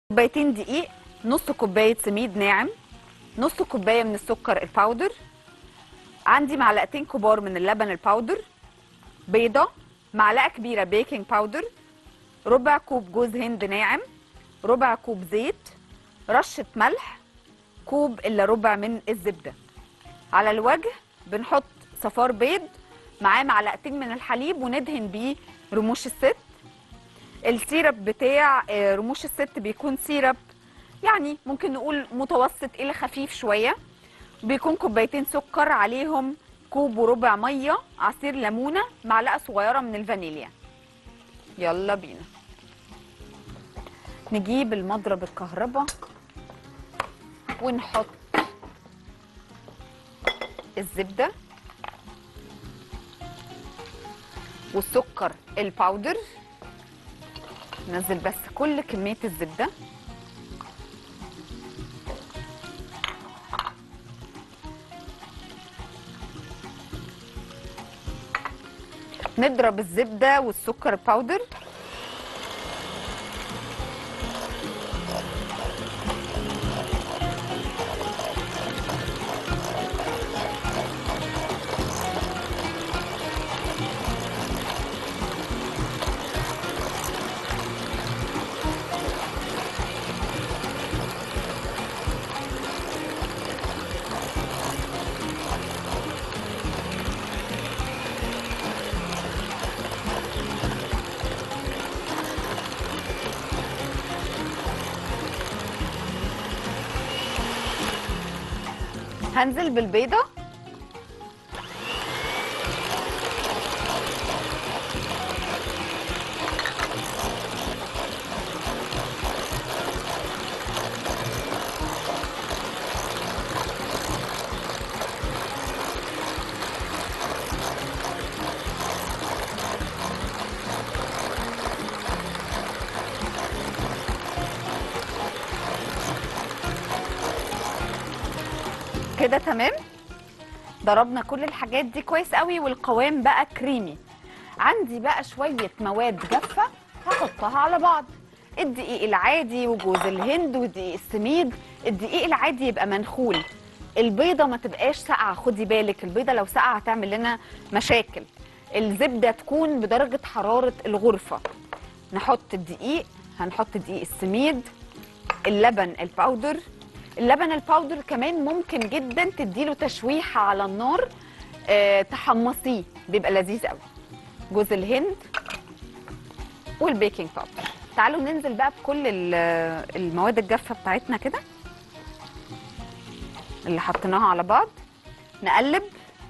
كوبايتين دقيق نص كوبايه سميد ناعم نص كوبايه من السكر الباودر عندي معلقتين كبار من اللبن الباودر بيضه معلقه كبيره بيكنج باودر ربع كوب جوز هند ناعم ربع كوب زيت رشه ملح كوب الا ربع من الزبده على الوجه بنحط صفار بيض معاه معلقتين من الحليب وندهن بيه رموش الست السيرب بتاع آه، رموش الست بيكون سيرب يعني ممكن نقول متوسط الى خفيف شويه بيكون كوبايتين سكر عليهم كوب وربع ميه عصير ليمونه معلقه صغيره من الفانيليا يلا بينا نجيب المضرب الكهرباء ونحط الزبده والسكر الباودر نزل بس كل كمية الزبدة نضرب الزبدة والسكر باودر هنزل بالبيضة كده تمام ضربنا كل الحاجات دي كويس قوي والقوام بقى كريمي عندي بقى شوية مواد جافة هحطها على بعض الدقيق العادي وجوز الهند ودقيق السميد الدقيق العادي يبقى منخول البيضة ما تبقاش ساقعة خدي بالك البيضة لو ساقعة هتعمل لنا مشاكل الزبدة تكون بدرجة حرارة الغرفة نحط الدقيق هنحط دقيق السميد اللبن الباودر اللبن الباودر كمان ممكن جدا تديله تشويحه على النار آه، تحمصيه بيبقى لذيذ قوي جوز الهند والبيكنج باودر تعالوا ننزل بقى بكل ال- المواد الجافه بتاعتنا كده اللي حطيناها على بعض نقلب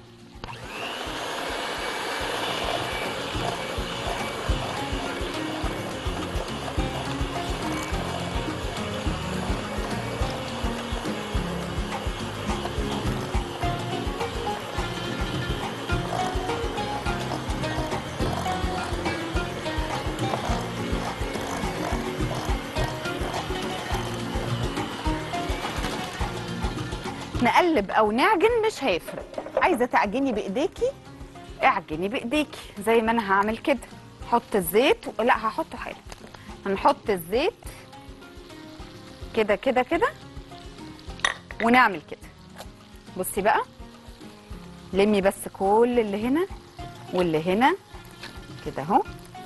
نقلب او نعجن مش هيفرق عايزه تعجني بايديكي اعجني بايديكي زي ما انا هعمل كده حط الزيت و... لا هحطه حالا هنحط الزيت كده كده كده ونعمل كده بصي بقى لمي بس كل اللي هنا واللي هنا كده اهو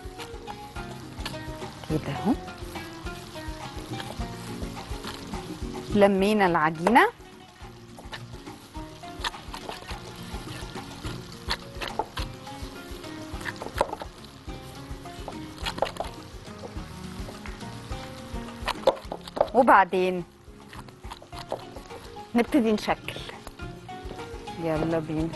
كده اهو لمينا العجينه وبعدين نبتدي نشكل يلا بينا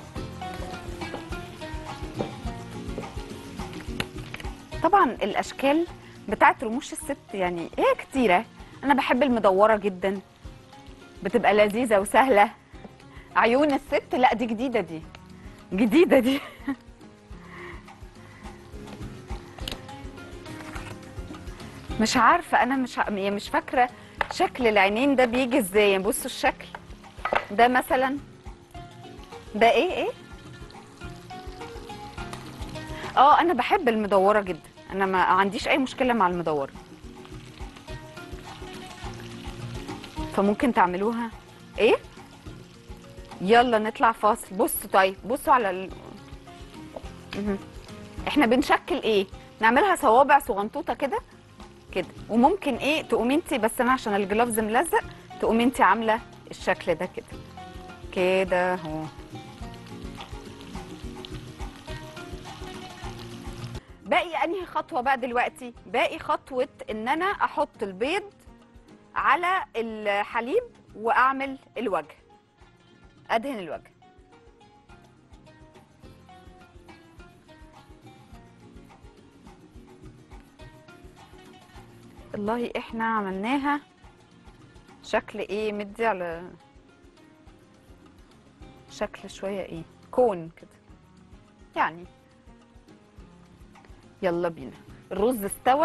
طبعا الاشكال بتاعت رموش الست يعني هي كتيره انا بحب المدوره جدا بتبقى لذيذه وسهله عيون الست لا دي جديده دي جديده دي مش عارفه انا مش ع- يعني مش فاكره شكل العينين ده بيجي ازاي يعني بصوا الشكل ده مثلا ده ايه ايه اه انا بحب المدوره جدا انا ما عنديش اي مشكله مع المدوره فممكن تعملوها ايه يلا نطلع فاصل بصوا طيب بصوا على ال... مهم. احنا بنشكل ايه نعملها صوابع صغنطوطه كده كده وممكن ايه تقومي انت بس انا عشان الجلافز ملزق تقومي انت عامله الشكل ده كده كده اهو باقي انهي خطوه بقى دلوقتي باقي خطوه ان انا احط البيض على الحليب واعمل الوجه ادهن الوجه والله احنا عملناها شكل ايه مدي على شكل شويه ايه كون كده يعني يلا بينا الرز استوى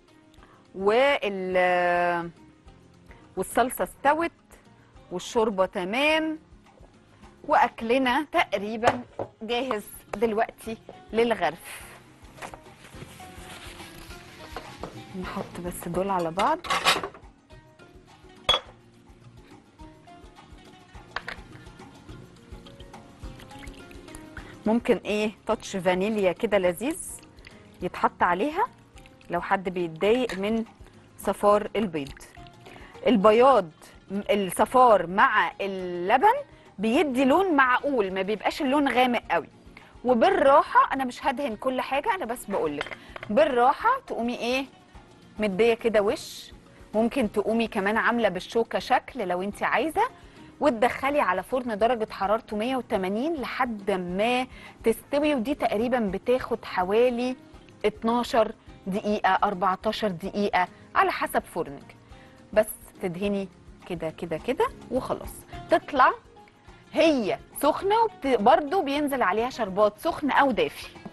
وال والصلصه استوت والشوربه تمام واكلنا تقريبا جاهز دلوقتي للغرف نحط بس دول على بعض ممكن ايه تاتش فانيليا كده لذيذ يتحط عليها لو حد بيتضايق من صفار البيض البياض م- الصفار مع اللبن بيدي لون معقول ما بيبقاش اللون غامق قوي وبالراحه انا مش هدهن كل حاجه انا بس بقولك بالراحه تقومي ايه مديه كده وش ممكن تقومي كمان عامله بالشوكه شكل لو انت عايزه وتدخلي على فرن درجه حرارته 180 لحد ما تستوي ودي تقريبا بتاخد حوالي 12 دقيقه 14 دقيقه على حسب فرنك بس تدهني كده كده كده وخلاص تطلع هي سخنه وبرده بينزل عليها شربات سخن او دافي